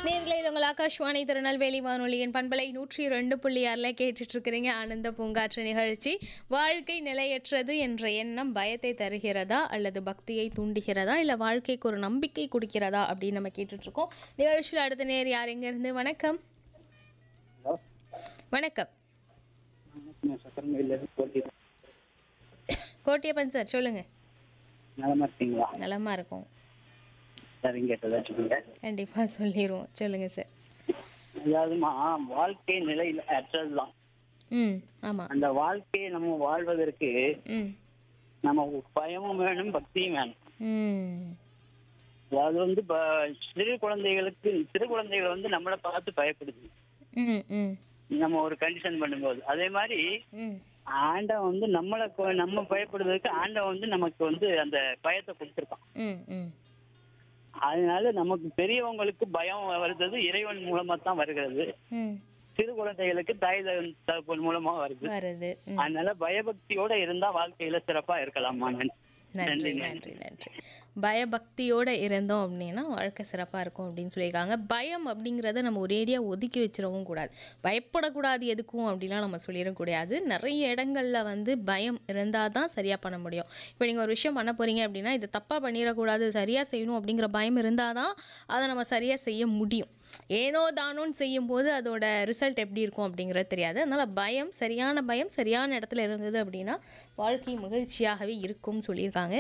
நேர்களை இது உங்கள் ஆகாஷ்வாணி திருநெல்வேலி வானொலியின் பண்பலை நூற்றி ரெண்டு புள்ளி ஆறில் கேட்டுட்டு இருக்கிறீங்க ஆனந்த பூங்காற்று நிகழ்ச்சி வாழ்க்கை நிலையற்றது என்ற எண்ணம் பயத்தை தருகிறதா அல்லது பக்தியை தூண்டுகிறதா இல்லை வாழ்க்கைக்கு ஒரு நம்பிக்கை கொடுக்கிறதா அப்படின்னு நம்ம கேட்டுட்டு இருக்கோம் நிகழ்ச்சியில் அடுத்த நேர் யார் எங்கேருந்து வணக்கம் ஹலோ வணக்கம் நான் சக்கரமேலேருந்து போட்டி கோட்டியப்பன் சார் சொல்லுங்க நலமா இருக்கீங்களா நலமா இருக்கும் சரிங்க கேட்டதா சொல்லுங்க கண்டிப்பாக சொல்லிடுவோம் சொல்லுங்க சார் அதாவதுமா வாழ்க்கை நிலையில் அற்றதுதான் ம் ஆமாம் அந்த வாழ்க்கையை நம்ம வாழ்வதற்கு ம் நம்ம பயமும் வேணும் பக்தியும் வேணும் ம் அதாவது வந்து இப்ப சிறு குழந்தைகளுக்கு சிறு குழந்தைகள் வந்து நம்மளை பார்த்து பயப்படுது ம் ம் நம்ம ஒரு கண்டிஷன் பண்ணும்போது அதே மாதிரி ம் ஆண்டவன் வந்து நம்மளை கொ- நம்ம பயப்படுவதற்கு ஆண்டவன் வந்து நமக்கு வந்து அந்த பயத்தை கொடுத்துருக்கான் ம் ம் அதனால நமக்கு பெரியவங்களுக்கு பயம் வருது இறைவன் மூலமா தான் வருகிறது ம் சிறு குழந்தைகளுக்கு தாய் தகவல் தகவல் மூலமா வருது வருது ம் அதனால பயபக்தியோட இருந்தா வாழ்க்கையில சிறப்பா இருக்கலாமா நன்றி. நன்றி நன்றி நன்றி பயபக்தியோட இருந்தோம் அப்படின்னா வாழ்க்கை சிறப்பாக இருக்கும் அப்படின்னு சொல்லியிருக்காங்க பயம் அப்படிங்கிறத நம்ம ஒரேடியாக ஒதுக்கி வச்சிடவும் கூடாது பயப்படக்கூடாது எதுக்கும் அப்படிலாம் நம்ம சொல்லிடக்கூடாது நிறைய இடங்கள்ல வந்து பயம் இருந்தால் தான் சரியாக பண்ண முடியும் இப்போ நீங்கள் ஒரு விஷயம் பண்ண போகிறீங்க அப்படின்னா இது தப்பாக பண்ணிடக்கூடாது சரியாக செய்யணும் அப்படிங்கிற பயம் இருந்தால் தான் அதை நம்ம சரியாக செய்ய முடியும் ஏனோ தானோன்னு செய்யும்போது அதோட ரிசல்ட் எப்படி இருக்கும் அப்படிங்கிறது தெரியாது அதனால் பயம் சரியான பயம் சரியான இடத்துல இருந்தது அப்படின்னா வாழ்க்கை மகிழ்ச்சியாகவே இருக்கும்னு சொல்லியிருக்காங்க